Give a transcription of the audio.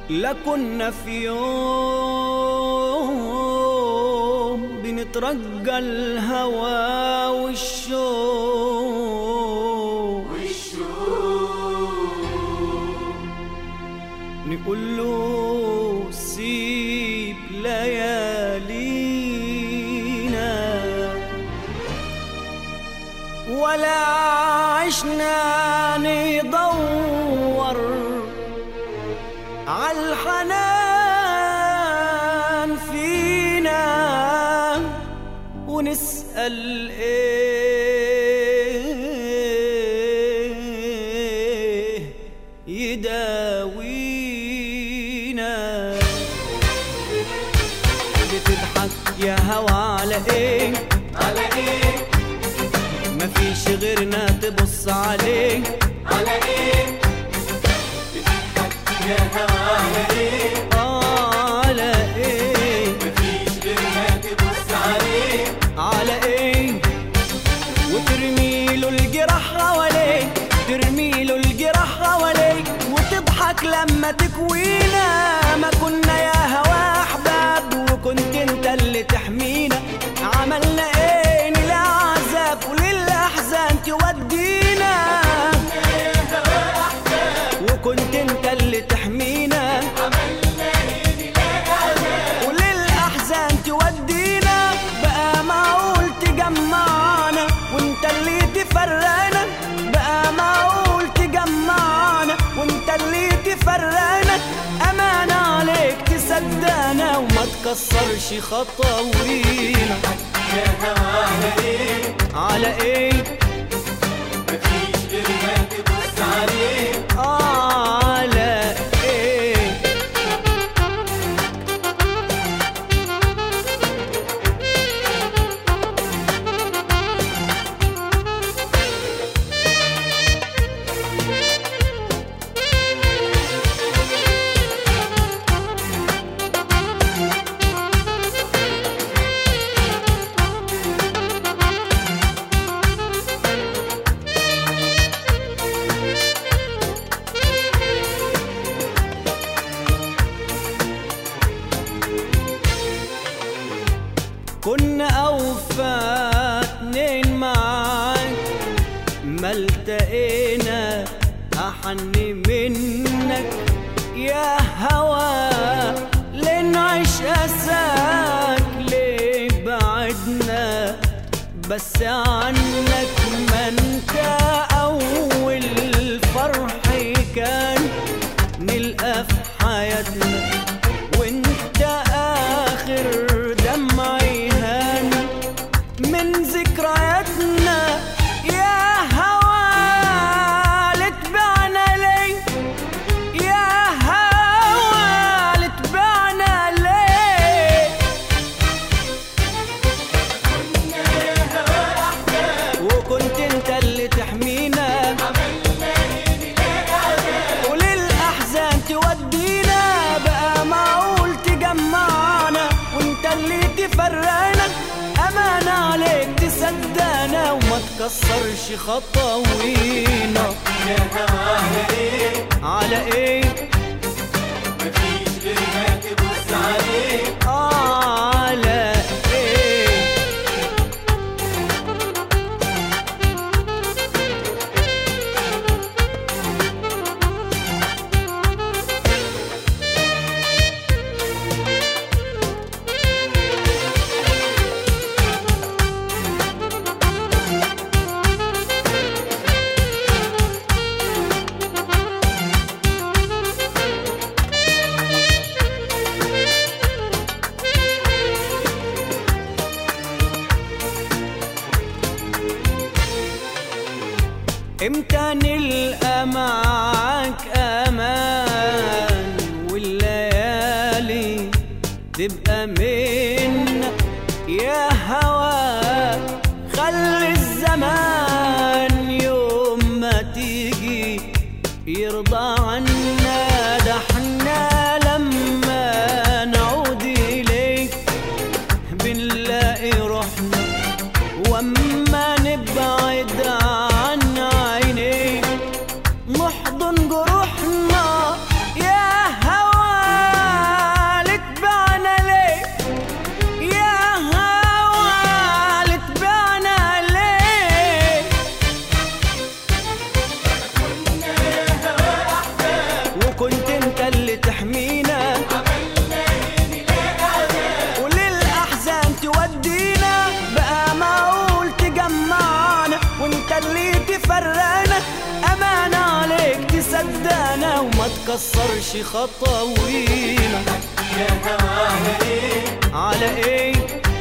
لكنا في يوم بنترجى الهوى والشوق نقول له سيب ليالينا ولا عشنا ندور عالحنان فينا ونسأل ايه يداوينا بتضحك يا هوا على ايه على ايه مفيش غيرنا تبص عليه على ايه بتضحك يا هوا على ايه آه على ايه مفيش غير ما تبص عليه على ايه وترمي له الجراح حواليه ترمي له الجراح حواليه وتضحك لما تكوينا ما كنا يا هوا احباب وكنت انت اللي تحمينا عملنا ايه نلاقي عذاب وللاحزان تودينا وكنت انت اللي تحمينا وللأحزان تودينا بقى معقول تجمعنا وانت اللي تفرقنا بقى معقول تجمعنا وانت اللي تفرقنا أمان عليك تصدقنا وما تكسرش خطاوينا يا هوا على ايه على ايه مفيش غير ما تبص عليه آه على ايه كنا أوفى اتنين معاك ما التقينا أحن منك يا هوا لنعيش أساك ليه بعدنا بس عنك ما انت أول فرح كان نلقى في حياتنا وانت آخر دمع يهان من ذكرياتنا يا هوا لتبعنا ليه يا هوا لتبعنا ليه وكنت انت اللي تحمينا وللأحزان تودينا بقى معقول تجمعنا وانت اللي تفرقنا أمان عليك تصدقنا وما تكسرش خطاوينا يا هوا على ايه على ايه مفيش غير ما تبص عليه آه على ايه امتى نلقى معاك امان والليالي تبقى منا يا هوا خلي الزمان يوم ما تيجي يرضى عنا ده احنا لما نعود اليك بنلاقي روحنا واما نبعد عن عينيك نحضن جروحنا يا هوا ما تكسرش خطاوينا يا هوا على ايه على ايه